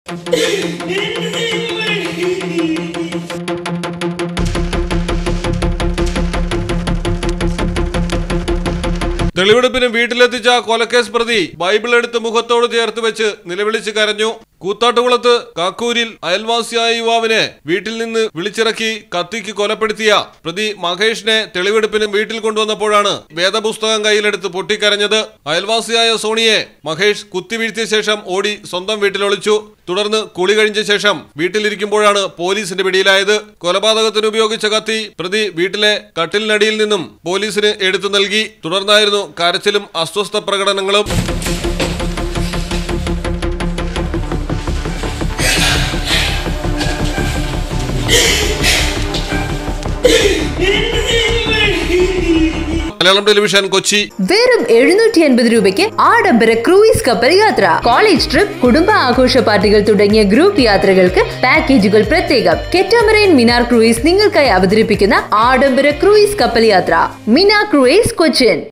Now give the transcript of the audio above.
തെളിവെടുപ്പിന് വീട്ടിലെത്തിച്ച കൊലക്കേസ് പ്രതി ബൈബിൾ എടുത്ത് മുഖത്തോട് ചേർത്ത് വെച്ച് നിലവിളിച്ച് കരഞ്ഞു കൂത്താട്ടുകുളത്ത് കാക്കൂരിൽ അയൽവാസിയായ യുവാവിനെ വീട്ടിൽ നിന്ന് വിളിച്ചിറക്കി കത്തിക്ക് കൊലപ്പെടുത്തിയ പ്രതി മഹേഷിനെ തെളിവെടുപ്പിന് വീട്ടിൽ കൊണ്ടുവന്നപ്പോഴാണ് വേദപുസ്തകം കയ്യിലെടുത്ത് പൊട്ടിക്കരഞ്ഞത് അയൽവാസിയായ സോണിയെ മഹേഷ് കുത്തിവീഴ്ത്തിയ ശേഷം ഓടി സ്വന്തം വീട്ടിലൊളിച്ചു തുടർന്ന് കുളി കഴിഞ്ഞ ശേഷം വീട്ടിലിരിക്കുമ്പോഴാണ് പോലീസിന്റെ പിടിയിലായത് കൊലപാതകത്തിന് ഉപയോഗിച്ച കത്തി പ്രതി വീട്ടിലെ കട്ടിലിനടിയിൽ നിന്നും പോലീസിന് എടുത്തു നൽകി തുടർന്നായിരുന്നു കരച്ചിലും അസ്വസ്ഥ പ്രകടനങ്ങളും മലയാളം ടെലിവിഷൻ കൊച്ചി വെറും എഴുന്നൂറ്റി അൻപത് രൂപയ്ക്ക് ആഡംബര ക്രൂയിസ് കപ്പൽ യാത്ര കോളേജ് ട്രിപ്പ് കുടുംബ ആഘോഷ പാർട്ടികൾ തുടങ്ങിയ ഗ്രൂപ്പ് യാത്രകൾക്ക് പാക്കേജുകൾ പ്രത്യേകം കെറ്റാമറൈൻ മിനാർ ക്രൂയിസ് നിങ്ങൾക്കായി അവതരിപ്പിക്കുന്ന ആഡംബര ക്രൂയിസ് കപ്പൽ യാത്ര മിനാർ ക്രൂയിസ് കൊച്ചിൻ